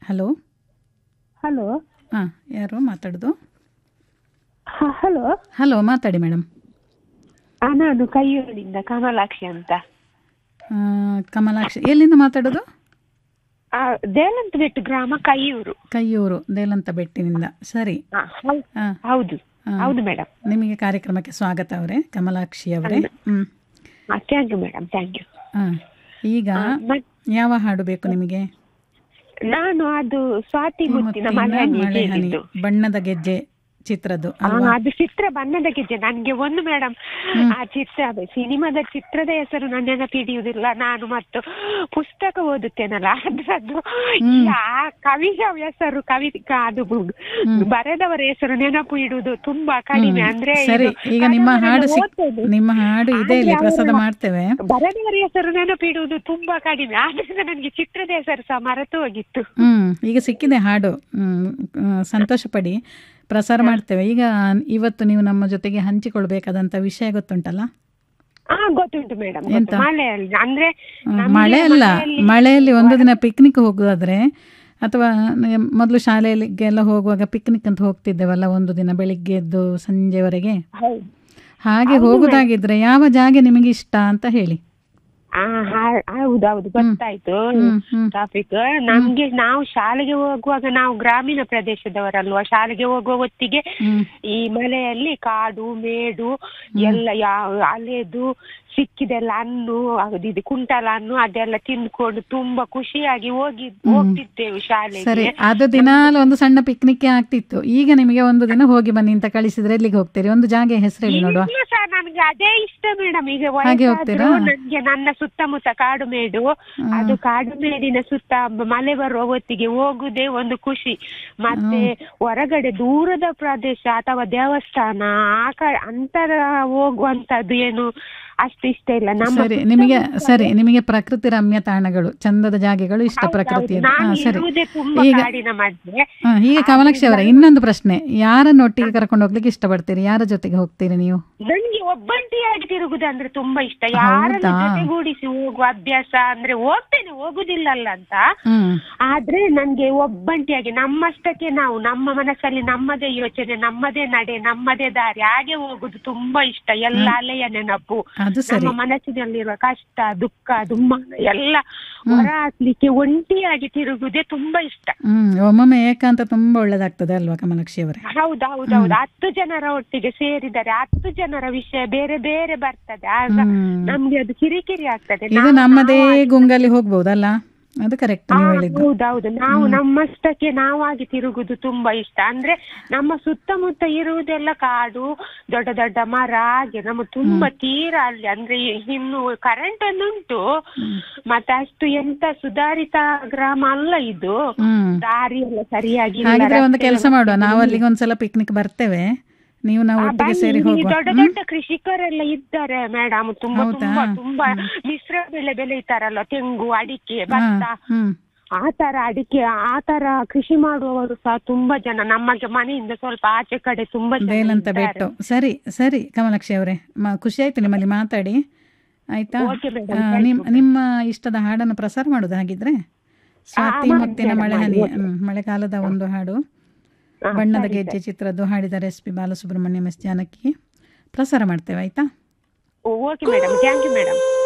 Hello hello ಹಾಂ ಯಾರು ಮಾತಾಡೋದು ಹಲೋ ಹಲೋ ಮಾತಾಡಿ ಮೇಡಮ್ ನಾನು ಕೈಯೂರಿನಿಂದ ಕಮಲಾಕ್ಷಿ ಅಂತ ಕಮಲಾಕ್ಷಿ ಎಲ್ಲಿಂದ ಮಾತಾಡೋದು ಆ, ದೇಲಂತ ಬೆಟ್ಟು ಗ್ರಾಮ ಕೈಯೂರು ಕೈಯೂರು ದೇಲಂತ ಬೆಟ್ಟಿನಿಂದ ಸರಿ ಆ, ಹೌ- ಹಾಂ ಹೌದು ಹೌದು ಮೇಡಮ್ ನಿಮಗೆ ಕಾರ್ಯಕ್ರಮಕ್ಕೆ ಸ್ವಾಗತ ಅವರೇ ಕಮಲಾಕ್ಷಿ ಅವರೇ ಹ್ಞೂ thank you madam thank you ಹಾಂ ಈಗ ಯಾವ ಹಾಡು ಬೇಕು ನಿಮಗೆ ನಾನು ಅದು ಸ್ವಾತಿ ಮುತ್ತಿನ ಮಲೆ ಹನಿ ಮಳೆ ಹನಿ ಕೇಳಿದ್ದು. ಬಣ್ಣದ ಗೆಜ್ಜೆ ಚಿತ್ರದ್ದು ಆ, ಅಲ್ವಾ ಅದು ಚಿತ್ರ ಬಣ್ಣದ ಗೆಜ್ಜೆ ನನ್ಗೆ ಒಂದು ಮೇಡಮ್ ಆ ಚಿತ್ರ ಅದು ಸಿನಿಮಾದ ಚಿತ್ರದ ಹೆಸರು ನನ್ನ ನೆನಪಿಡಿಯುವುದಿಲ್ಲ ನಾನು ಮತ್ತು ಪುಸ್ತಕ ಓದುತ್ತೇನಲ್ಲ ಅದ್ರದ್ದು ಆ ಕವಿಯ ಹೆಸರು ಕವಿ ಕ- ಅದು ಬು- ಬರೆದವರ ಹೆಸರು ನೆನಪು ಇಡುವುದು ತುಂಬಾ ಕಡಿಮೆ ಅಂದ್ರೆ ಸರಿ ಇದು ಈಗ ನಿಮ್ಮ ಕಾದಂಬರಿ ಹಾಡು ಸಿಕ್ ಓದ್ತೇನೆ. ನಿಮ್ಮ ಹಾಡು ಇದೆ ಇಲ್ಲಿ ಪ್ರಸಾದ ಮಾಡ್ತೇವೆ ಬರೆದವರ ಹೆಸರು ನೆನಪಿಡುವುದು ತುಂಬಾ ಕಡಿಮೆ ಆದ್ರಿಂದ ನನಗೆ ಚಿತ್ರದ ಹೆಸರು ಸಹ ಮರೆತು ಹೋಗಿತ್ತು ಹ್ಮ್ ಈಗ ಸಿಕ್ಕಿದೆ ಹಾಡು ಹ್ಮ್ ಆ, ಸಂತೋಷ ಪಡಿ ಪ್ರಸಾರ ಮಾಡ್ತೇವೆ ಈಗ ಇವತ್ತು ನೀವು ನಮ್ಮ ಜೊತೆಗೆ ಹಂಚಿಕೊಳ್ಬೇಕಾದಂತ ವಿಷಯ ಗೊತ್ತುಂಟಲ್ಲ ಹಾ ಗೊತ್ತುಂಟು ಮೇಡಮ್ ಎಂತ? ಮಳೆಯಲ್ಲಿ ಅಂದ್ರೆ ಹ್ಮ್, ನಮ್ಗೆ ಮಳೆ ಅಲ್ಲ ಮಳೆಯಲ್ಲಿ- ಮಳೆಯಲ್ಲಿ ಒಂದು ದಿನ ಪಿಕ್ನಿಕ್ ಹೋಗೋದಾದ್ರೆ ಅಥವಾ ನ- ಮೊದಲು ಶಾಲೆಗೆಲ್ಲ ಹೋಗುವಾಗ ಪಿಕ್ನಿಕ್ ಅಂತ ಹೋಗ್ತಿದ್ದೇವಲ್ಲ ಒಂದು ದಿನ ಬೆಳಿಗ್ಗೆ ಎದ್ದು ಸಂಜೆವರೆಗೆ ಹೌದು ಹಾಗೆ ಹೋಗುದಾಗಿದ್ರೆ ಯಾವ ಜಾಗ ನಿಮಗೆ ಇಷ್ಟ ಅಂತ ಹೇಳಿ ಆ, ಹಾ- ಹೌದೌದು ಗೊತ್ತಾಯ್ತು ಹ್ಮ್, ಹ್ಮ್. ಟಾಪಿಕ್ ನಮ್ಗೆ ನಾವು ಶಾಲೆಗೆ ಹೋಗುವಾಗ ನಾವು ಗ್ರಾಮೀಣ ಪ್ರದೇಶದವರಲ್ವಾ ಶಾಲೆಗೆ ಹೋಗುವ ಹೊತ್ತಿಗೆ ಹ್ಮ್. ಈ ಮಳೆಯಲ್ಲಿ ಕಾಡು ಮೇಡು ಎಲ್ಲ ಯಾವ ಅಲೆದು ಸಿಕ್ಕಿದೆಲ್ಲ ಹಣ್ಣು ಅದು ಇದು ಕುಂಟಲ ಹಣ್ಣು ಅದೆಲ್ಲ ತಿಂದ್ಕೊಂಡು ತುಂಬಾ ಖುಷಿಯಾಗಿ ಹೋಗಿ ಹೋಗ್ತಿದ್ದೆವು ಸರಿ ಶಾಲೆಗೆ ಅದು ದಿನಾಲು ಒಂದು ಸಣ್ಣ ಪಿಕ್ನಿಕ್ ಆಗ್ತಿತ್ತು ಈಗ ನಿಮಗೆ ಒಂದು ದಿನ ಹೋಗಿ ಬನ್ನಿ ಅಂತ ಕಳಿಸಿದ್ರೆ ಎಲ್ಲಿಗೆ ಹೋಗ್ತೀರಿ ಒಂದು ಜಾಗ ಹೆಸರು ಹೇಳಿ ನೋಡುವ ಈಗ್ಲೂ ಸಹ ನನ್ಗೆ ಅದೇ ಇಷ್ಟ ಮೇಡಮ್ ಈಗ ಹಾಗೆ ವಯಸ್ಸಾದ್ರೂ ಹೋಗ್ತೀರಾ? ನನ್ಗೆ ನನ್ನ ಸುತ್ತಮುತ್ತ ಕಾಡು ಮೇಡು ಅದು ಕಾಡು ಮೇಡಿನ ಸುತ್ತ ಮಳೆ ಬರುವ ಹೊತ್ತಿಗೆ ಹೋಗುದೇ ಒಂದು ಖುಷಿ ಮತ್ತೆ ಹೊರಗಡೆ ದೂರದ ಪ್ರದೇಶ ಅಥವಾ ದೇವಸ್ಥಾನ ಆ ಕ ಅಂತರ ಹೋಗುವಂತದ್ದು ಏನು ಅಷ್ಟು ಇಷ್ಟ ಇಲ್ಲ ನಮ್ಮ ಸರಿ ನಿಮಗೆ ಸರಿ ನಿಮಗೆ ಪ್ರಕೃತಿ ರಮ್ಯ ತಾಣಗಳು ಚಂದದ ಜಾಗಗಳು ಇಷ್ಟ ಹೌದು, ಪ್ರಕೃತಿಯಲ್ಲಿ ನಾನು ಹಾ ಸರಿ ಇರುವುದೇ ತುಂಬಾ ಈಗ ಕಾಡಿನ ಮಧ್ಯೆ ಹಾ, ಈಗ ಕಮಲಾಕ್ಷಿ ಅವರ ಇನ್ನೊಂದು ಪ್ರಶ್ನೆ ಯಾರನ್ನು ಒಟ್ಟಿಗೆ ಕರ್ಕೊಂಡು ಹೋಗ್ಲಿಕ್ಕೆ ಇಷ್ಟಪಡ್ತೀರಿ ಯಾರ ಜೊತೆಗೆ ಹೋಗ್ತೀರಿ ನೀವು ನನ್ಗೆ ಒಬ್ಬಂಟಿಯಾಗಿ ತಿರುಗುದಂದ್ರೆ ತುಂಬಾ ಇಷ್ಟ ಯಾರನ್ನು ಹೌದಾ? ಜೊತೆಗೂಡಿಸಿ ಹೋಗುವ ಅಭ್ಯಾಸ ಅಂದ್ರೆ ಹೋಗ್ತೇನೆ ಹೋಗುದಿಲ್ಲಲ್ಲ ಅಂತ ಹ್ಮ್ ಆದ್ರೆ ನನ್ಗೆ ಒಬ್ಬಂಟಿಯಾಗಿ ನಮ್ಮಷ್ಟಕ್ಕೆ ನಾವು ನಮ್ಮ ಮನಸ್ಸಲ್ಲಿ ನಮ್ಮದೇ ಯೋಚನೆ ನಮ್ಮದೇ ನಡೆ ನಮ್ಮದೇ ದಾರಿ ಹಾಗೆ ಹೋಗುದು ತುಂಬಾ ಇಷ್ಟ ಎಲ್ಲ ಅಲೆಯ ನೆನಪು ಅದು ಸರಿ ನಮ್ಮ ಮನಸ್ಸಿನಲ್ಲಿರುವ ಕಷ್ಟ ದುಃಖ ದುಮ್ಮಾನ ಎಲ್ಲ ಹೊರ ಹಾಕ್ಲಿಕ್ಕೆ ಒಂಟಿಯಾಗಿ ತಿರುಗುದೇ ತುಂಬಾ ಇಷ್ಟ ಹ್ಮ್ ಒಮ್ಮೊಮ್ಮೆ ಏಕಾಂತ ತುಂಬಾ ಒಳ್ಳೇದಾಗ್ತದೆ ಅಲ್ವಾ ಕಮಲಾಕ್ಷಿ ಅವರೇ ಹೌದು ಹೌದು ಹೌದು ಹತ್ತು ಜನರ ಒಟ್ಟಿಗೆ ಸೇರಿದರೆ ಹತ್ತು ಜನರ ವಿಷಯ ಬೇರೆ ಬೇರೆ ಬರ್ತದೆ ಆಗ ಹ್ಮ್. ನಮ್ಗೆ ಅದು ಕಿರಿಕಿರಿ ಆಗ್ತದೆ ಇದು ನಾವು- ನಮ್ಮದೇ ಗುಂಗಲ್ಲಿ ಹೋಗ್ಬೋದಲ್ಲ ಅದು ಕರೆಕ್ಟ್ ನೀವು ಹೇಳಿದ್ದು ಹೌದೌದು ನಾವು ನಮ್ಮಷ್ಟಕ್ಕೆ ನಾವಾಗಿ ತಿರುಗುದು ತುಂಬಾ ಇಷ್ಟ ಅಂದ್ರೆ ನಮ್ಮ ಸುತ್ತಮುತ್ತ ಇರುವುದೆಲ್ಲ ಕಾಡು ದೊಡ್ಡ ದೊಡ್ಡ ಮರ ಹಾಗೆ ನಮ್ಮ ತುಂಬಾ ತೀರ ಅಲ್ಲಿ ಅಂದ್ರೆ ಇನ್ನು ಕರೆಂಟ್ ಉಂಟು ಮತ್ತೆ ಅಷ್ಟು ಎಂತ ಸುಧಾರಿತ ಗ್ರಾಮ ಅಲ್ಲ ಇದು ಹ್ಮ್ ದಾರಿ ಎಲ್ಲ ಸರಿಯಾಗಿ ಇಲ್ಲ, ಹಾಗಿದ್ರೆ ಒಂದು ರಸ್ತೆ ಕೆಲಸ ಎಲ್ಲ ಮಾಡುವ ನಾವು ಅಲ್ಲಿಗೆ ಒಂದ್ಸಲ ಪಿಕ್ನಿಕ್ ಬರ್ತೇವೆ ನೀವು ನಾವು ಆ, ಒಟ್ಟಿಗೆ ಬನ್ನಿ, ಸೇರಿ ಇಲ್ಲಿ ಹೋಗುವ ದೊಡ್ಡ ದೊಡ್ಡ ಕೃಷಿಕರೆಲ್ಲ ಇದ್ದಾರೆ ಮೇಡಮ್ ತುಂಬಾ ಹೌದಾ? ತುಂಬಾ ತುಂಬಾ ಮಿಶ್ರ ಬೆಳೆ ಬೆಳೀತಾರಲ್ಲ ತೆಂಗು ಅಡಿಕೆ ಭತ್ತ ಹ್ಮ್ ಆ ತರ ಅಡಿಕೆ ಆ ತರ ಕೃಷಿ ಮಾಡುವವರು ಸಹ ತುಂಬಾ ಜನ ನಮಗೆ ಮನೆಯಿಂದ ಸ್ವಲ್ಪ ಆಚೆ ಕಡೆ ತುಂಬಾ ಜನ ಬೇಲಂತ ಇದ್ದಾರೆ. ಬೆಟ್ಟು ಸರಿ ಸರಿ ಕಮಲಾಕ್ಷಿ ಅವರೇ ಮ ಖುಷಿ ಆಯ್ತು ನಿಮ್ಮಲ್ಲಿ ಮಾತಾಡಿ ಆಯ್ತಾ Okay, madam. ಆ, Thank ನಿಮ್ ನಿಮ್ಮ ಇಷ್ಟದ ಹಾಡನ್ನು ಪ್ರಸಾರ ಮಾಡುದು ಹಾಗಿದ್ರೆ ಸ್ವಾತಿ ಮಾಡಿ, ಮುತ್ತಿನ madam, ಮಳೆ ಮಾಡಿ, ಹನಿ okay. ಹ್ಮ್, ಮಳೆಗಾಲದ ಒಂದು ಹಾಡು ಹಾ, ಬಣ್ಣದ ಸರಿ, ಗೆಜ್ಜೆ ಚಿತ್ರದ್ದು ಹಾಡಿದ್ದಾರೆ S P Balasubrahmanyam S Janaki ಪ್ರಸಾರ ಮಾಡ್ತೇವೆ ಆಯ್ತಾ okay madam thank you madam